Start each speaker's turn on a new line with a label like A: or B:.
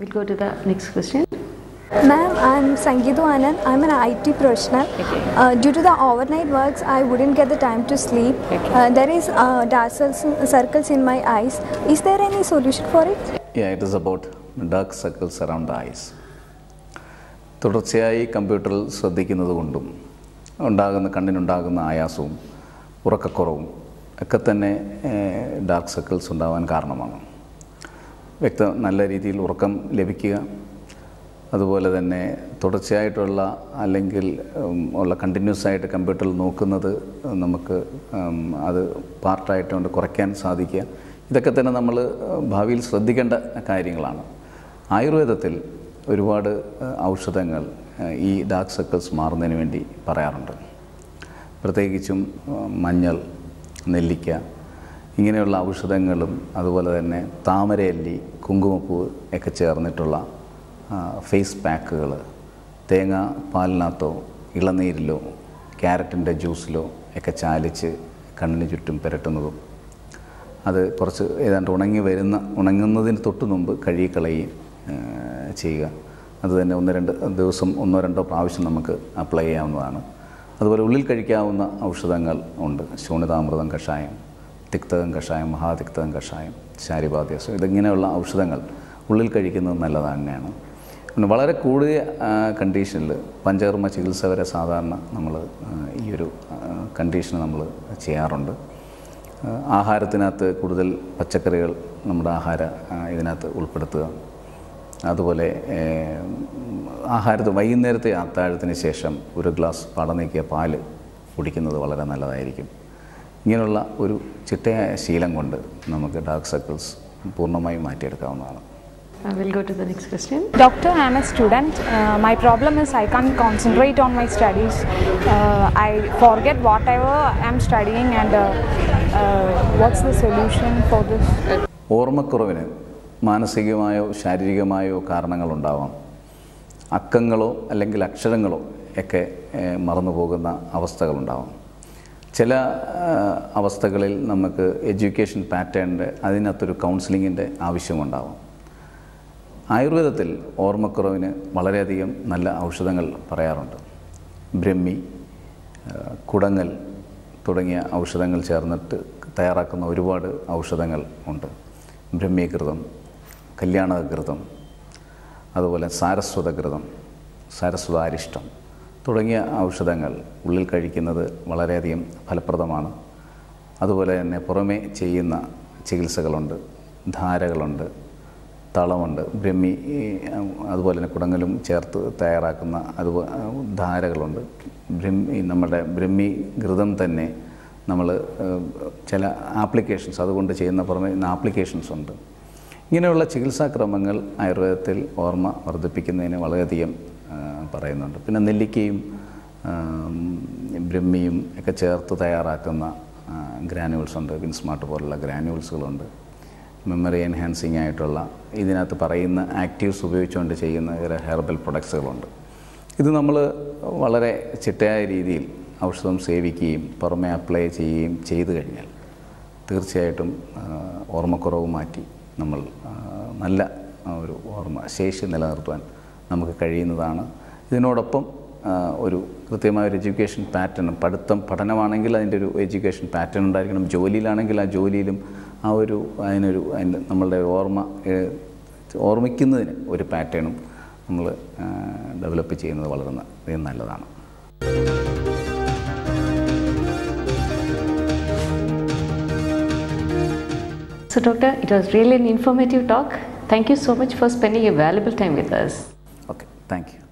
A: We'll go to the next question.
B: Ma'am, I'm Sangeetu Anand. I'm an IT professional.
A: Okay.
B: Uh, due to the overnight works, I wouldn't get the time to sleep.
A: Okay.
B: Uh, there is uh, dark circles- circles in my eyes. Is there any solution for it?
C: Yeah, it is about dark circles around the eyes. തുടർച്ചയായി കമ്പ്യൂട്ടറിൽ ശ്രദ്ധിക്കുന്നത് കൊണ്ടും ഉണ്ടാകുന്ന കണ്ണിനുണ്ടാകുന്ന ആയാസവും ഉറക്കക്കുറവും ഒക്കെ തന്നെ dark circles ഉണ്ടാവാൻ കാരണമാണ് വ്യക്ത നല്ല രീതിയിൽ ഉറക്കം ലഭിക്കുക അതുപോലെ തന്നെ തുടർച്ചയായിട്ടുള്ള അല്ലെങ്കിൽ ഉം, ഉള്ള കണ്ടിന്യൂസ് ആയിട്ട് കമ്പ്യൂട്ടറിൽ നോക്കുന്നത് നമുക്ക് ഉം, അത് പാർട്ടായിട്ടുകൊണ്ട് കുറയ്ക്കാൻ സാധിക്കുക ഇതൊക്കെ തന്നെ നമ്മൾ ഭാവിയിൽ ശ്രദ്ധിക്കേണ്ട കാര്യങ്ങളാണ് ആയുർവേദത്തിൽ ഒരുപാട് ഏഹ്, ഔഷധങ്ങൾ ഏഹ്, ഈ ഡാർക്ക് സർക്കിൾസ് മാറുന്നതിന് വേണ്ടി പറയാറുണ്ട് പ്രത്യേകിച്ചും ഏഹ്, മഞ്ഞൾ നെല്ലിക്ക ഇങ്ങനെയുള്ള ഔഷധങ്ങളും അതുപോലെ തന്നെ താമരയല്ലി കുങ്കുമപ്പൂവ് ഒക്കെ ചേർന്നിട്ടുള്ള ആ, ഫേസ് പാക്കുകൾ തേങ്ങ പാലിനകത്തോ ഇളനീരിലോ ക്യാരറ്റിൻ്റെ ജ്യൂസിലോ ഒക്കെ ചാലിച്ച് കണ്ണിന് ചുറ്റും പുരട്ടുന്നതും അത് കുറച്ച് ഏതാണ്ട് ഉണങ്ങി വരുന്ന ഉണങ്ങുന്നതിന് തൊട്ട് മുമ്പ് കഴുകിക്കളയുകയും ഏഹ്, ചെയ്യുക അത് തന്നെ ഒന്ന് രണ്ട് ദിവസം ഒന്നോ രണ്ടോ പ്രാവശ്യം നമുക്ക് അപ്ലൈ ചെയ്യാവുന്നതാണ് അതുപോലെ ഉള്ളിൽ കഴിക്കാവുന്ന ഔഷധങ്ങൾ ഉണ്ട് ശൂണിതാമൃതം കഷായം തിക്തകം കഷായം മഹാതിക്തകം കഷായം ശാരിപാദ്യസം ഇതിങ്ങനെയുള്ള ഔഷധങ്ങൾ ഉള്ളിൽ കഴിക്കുന്നത് നല്ലത് തന്നെയാണ് പിന്നെ വളരെ കൂടിയ കണ്ടീഷനിൽ പഞ്ചകർമ്മ ചികിത്സ വരെ സാധാരണ നമ്മൾ ഈ ഒരു കണ്ടീഷൻ നമ്മൾ ചെയ്യാറുണ്ട് ആ, ആഹാരത്തിനകത്ത് കൂടുതൽ പച്ചക്കറികൾ നമ്മുടെ ആഹാര ആ, ഇതിനകത്ത് ഉൾപ്പെടുത്തുക അതുപോലെ ഏഹ്, ആഹാരത്ത് വൈകുന്നേരത്തെ അത്താഴത്തിന് ശേഷം ഒരു ഗ്ലാസ് പടനീക്കിയ പാല് കുടിക്കുന്നത് വളരെ നല്ലതായിരിക്കും ഇങ്ങനെയുള്ള ഒരു ചിട്ടയായ ശീലം കൊണ്ട് നമുക്ക് ഡാർക്ക് സർക്കിൾസ് പൂർണ്ണമായും മാറ്റിയെടുക്കാവുന്നതാണ്
A: Uh, we'll go to the next question.
D: Doctor, I'm a student. Uh, my problem is I can't concentrate on my studies. Uh, I forget whatever I'm studying, and uh, uh, what's the solution for this?
C: ഓർമ്മക്കുറവിന് മാനസികമായോ ശാരീരികമായോ കാരണങ്ങളുണ്ടാവാം അക്കങ്ങളോ അല്ലെങ്കിൽ അക്ഷരങ്ങളോ ഒക്കെ ഏഹ്, മറന്നു പോകുന്ന അവസ്ഥകളുണ്ടാവാം ചില ഏഹ്, അവസ്ഥകളിൽ നമുക്ക് education പാറ്റേണിൻ്റെ അതിനകത്തൊരു കൗൺസിലിങ്ങിൻ്റെ ആവശ്യമുണ്ടാവാം ആയുർവേദത്തിൽ ഓർമ്മക്കുറവിന് വളരെയധികം നല്ല ഔഷധങ്ങൾ പറയാറുണ്ട് ബ്രഹ്മി ഏഹ്, കുടങ്ങൽ തുടങ്ങിയ ഔഷധങ്ങൾ ചേർന്നിട്ട് തയ്യാറാക്കുന്ന ഒരുപാട് ഔഷധങ്ങൾ ഉണ്ട് ബ്രഹ്മീകൃതം കല്യാണകൃതം അതുപോലെ സാരസ്വതകൃതം സാരസ്വതാരിഷ്ടം തുടങ്ങിയ ഔഷധങ്ങൾ ഉള്ളിൽ കഴിക്കുന്നത് വളരെയധികം ഫലപ്രദമാണ് അതുപോലെ തന്നെ പുറമേ ചെയ്യുന്ന ചികിത്സകളുണ്ട് ധാരകളുണ്ട് തളമുണ്ട് ബ്രഹ്മി ഈ, അതുപോലെ തന്നെ കുടങ്ങലും ചേർത്ത് തയ്യാറാക്കുന്ന അതുപോലെ ധാരകളുണ്ട് ബ്രഹ്മി നമ്മുടെ ബ്രഹ്മി ഘൃതം തന്നെ നമ്മൾ ചില ആപ്ലിക്കേഷൻസ് അതുകൊണ്ട് ചെയ്യുന്ന പുറമെ ആപ്ലിക്കേഷൻസ് ഉണ്ട് ഇങ്ങനെയുള്ള ചികിത്സാക്രമങ്ങൾ ആയുർവേദത്തിൽ ഓർമ്മ വർദ്ധിപ്പിക്കുന്നതിന് വളരെയധികം ആ, പറയുന്നുണ്ട് പിന്നെ നെല്ലിക്കയും ആം, ബ്രഹ്മിയും ഒക്കെ ചേർത്ത് തയ്യാറാക്കുന്ന ഗ്രാനുവൽസ് ഉണ്ട് വിൻസ്മാർട്ട് പോലുള്ള ഗ്രാനുവൽസുകളുണ്ട് മെമ്മറി എൻഹാൻസിങ് ആയിട്ടുള്ള ഇതിനകത്ത് പറയുന്ന ആക്റ്റീവ്സ് ഉപയോഗിച്ചുകൊണ്ട് ചെയ്യുന്ന ചില ഹെർബൽ പ്രൊഡക്ട്സുകളുണ്ട് ഇത് നമ്മൾ വളരെ ചിട്ടയായ രീതിയിൽ ഔഷധം സേവിക്കുകയും പുറമെ അപ്ലൈ ചെയ്യുകയും ചെയ്തു കഴിഞ്ഞാൽ തീർച്ചയായിട്ടും ആ, ഓർമ്മക്കുറവ് മാറ്റി നമ്മൾ ആ, നല്ല ആ, ഒരു ഓർമ്മ ശേഷി നിലനിർത്തുവാൻ നമുക്ക് കഴിയുന്നതാണ് ഇതിനോടൊപ്പം ആ, ഒരു കൃത്യമായ ഒരു എഡ്യൂക്കേഷൻ പാറ്റേൺ പഠിത്തം പഠനമാണെങ്കിൽ അതിൻ്റെ ഒരു എഡ്യൂക്കേഷൻ പാറ്റേൺ ഉണ്ടായിരിക്കണം ജോലിയിലാണെങ്കിൽ ആ ജോലിയിലും ആ ഒരു അതിനൊരു അതിൻ്റെ നമ്മളുടെ ഓർമ്മ ഏഹ്, ഓർമ്മിക്കുന്നതിന് ഒരു പാറ്റേണും നമ്മൾ ഡെവലപ്പ് ചെയ്യുന്നത് വളരെ ന- അധികം നല്ലതാണ്
A: So, Doctor, it was really an informative talk. Thank you so much for spending your valuable time with us.
C: Okay thank U